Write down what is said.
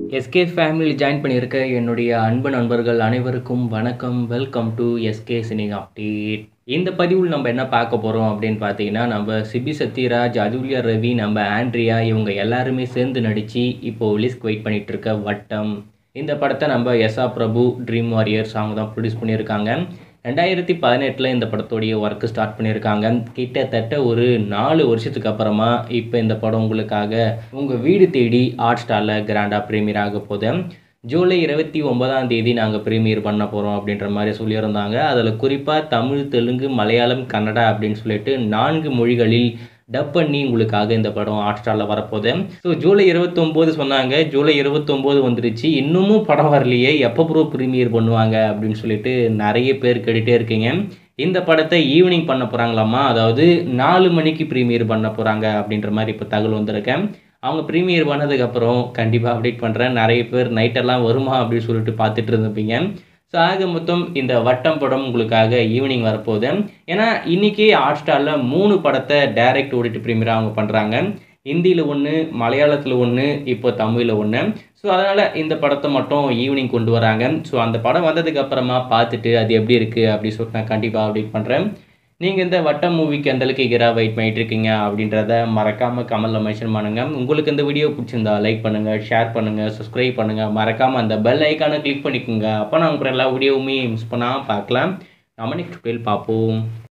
SK family join பண்ணியிருக்க என்னுடைய அன்பு நண்பர்கள் அனைவருக்கும் வணக்கம் வெல்கம் டு எஸ்கே சினிங் அப்டேட் இந்த பதிவில் நம்ம என்ன பார்க்க போகிறோம் அப்படின்னு பார்த்தீங்கன்னா நம்ம சிபி சத்யராஜ் அதுல்யா ரவி நம்ம ஆண்ட்ரியா இவங்க எல்லாருமே சேர்ந்து நடித்து இப்போ ரிலீஸ்க்கு வெயிட் பண்ணிட்டு இருக்க வட்டம் இந்த படத்தை நம்ம எஸ்ஆ பிரபு ட்ரீம் வாரியர்ஸ் அவங்க தான் ப்ரொடியூஸ் பண்ணியிருக்காங்க ரெண்டாயிரத்தி பதினெட்டில் இந்த படத்தோடைய ஒர்க்கு ஸ்டார்ட் பண்ணியிருக்காங்க கிட்டத்தட்ட ஒரு நாலு வருஷத்துக்கு அப்புறமா இப்போ இந்த படம் உங்களுக்காக உங்கள் வீடு தேடி ஹாட் ஸ்டாரில் கிராண்டாக ப்ரீமியர் ஆக போகுது ஜூலை இருபத்தி ஒன்பதாம் தேதி நாங்கள் ப்ரீமியர் பண்ண போகிறோம் அப்படின்ற மாதிரி சொல்லியிருந்தாங்க அதில் குறிப்பாக தமிழ் தெலுங்கு மலையாளம் கன்னடா அப்படின்னு சொல்லிட்டு நான்கு மொழிகளில் டப் பண்ணி உங்களுக்காக இந்த படம் ஹாட் ஸ்டாரில் வரப்போகுது ஸோ ஜூலை இருபத்தொம்போது சொன்னாங்க ஜூலை இருபத்தொம்போது வந்துருச்சு இன்னமும் படம் வரலையே எப்போ ப்ரோ ப்ரீமியர் பண்ணுவாங்க அப்படின்னு சொல்லிட்டு நிறைய பேர் கேட்டுகிட்டே இருக்கீங்க இந்த படத்தை ஈவினிங் பண்ண போகிறாங்களாமா அதாவது நாலு மணிக்கு ப்ரீமியர் பண்ண போகிறாங்க அப்படின்ற மாதிரி இப்போ தகவல் வந்திருக்கேன் அவங்க ப்ரீமியர் பண்ணதுக்கப்புறம் கண்டிப்பாக அப்டேட் பண்ணுறேன் நிறைய பேர் நைட்டெல்லாம் வருமா அப்படின்னு சொல்லிட்டு பார்த்துட்டு இருந்திருப்பீங்க ஸோ ஆக மொத்தம் இந்த வட்டம் படம் உங்களுக்காக ஈவினிங் வரப்போகுது ஏன்னா இன்றைக்கி ஹாட் ஸ்டாரில் மூணு படத்தை டைரக்ட் ஓடிட்டு ப்ரீமியராக அவங்க பண்ணுறாங்க ஹிந்தியில் ஒன்று மலையாளத்தில் ஒன்று இப்போ தமிழில் ஒன்று ஸோ அதனால் இந்த படத்தை மட்டும் ஈவினிங் கொண்டு வராங்க ஸோ அந்த படம் வந்ததுக்கு அப்புறமா பார்த்துட்டு அது எப்படி இருக்குது அப்படின்னு சொல்லிட்டு நான் கண்டிப்பாக அப்டேட் பண்ணுறேன் நீங்கள் இந்த வட்டம் மூவிக்கு எந்த அளவுக்கு எதிராக வெயிட் பண்ணிட்டு இருக்கீங்க அப்படின்றத மறக்காமல் கமலில் மென்ஷன் பண்ணுங்கள் உங்களுக்கு இந்த வீடியோ பிடிச்சிருந்தா லைக் பண்ணுங்கள் ஷேர் பண்ணுங்கள் சப்ஸ்கிரைப் பண்ணுங்கள் மறக்காமல் அந்த பெல் ஐக்கானை கிளிக் பண்ணிக்கோங்க அப்போ நான் உங்கள் எல்லா வீடியோவுமே மிஸ் பண்ணாமல் பார்க்கலாம் நம்ம நெக்ஸ்ட் வீடியோவில் பார்ப்போம்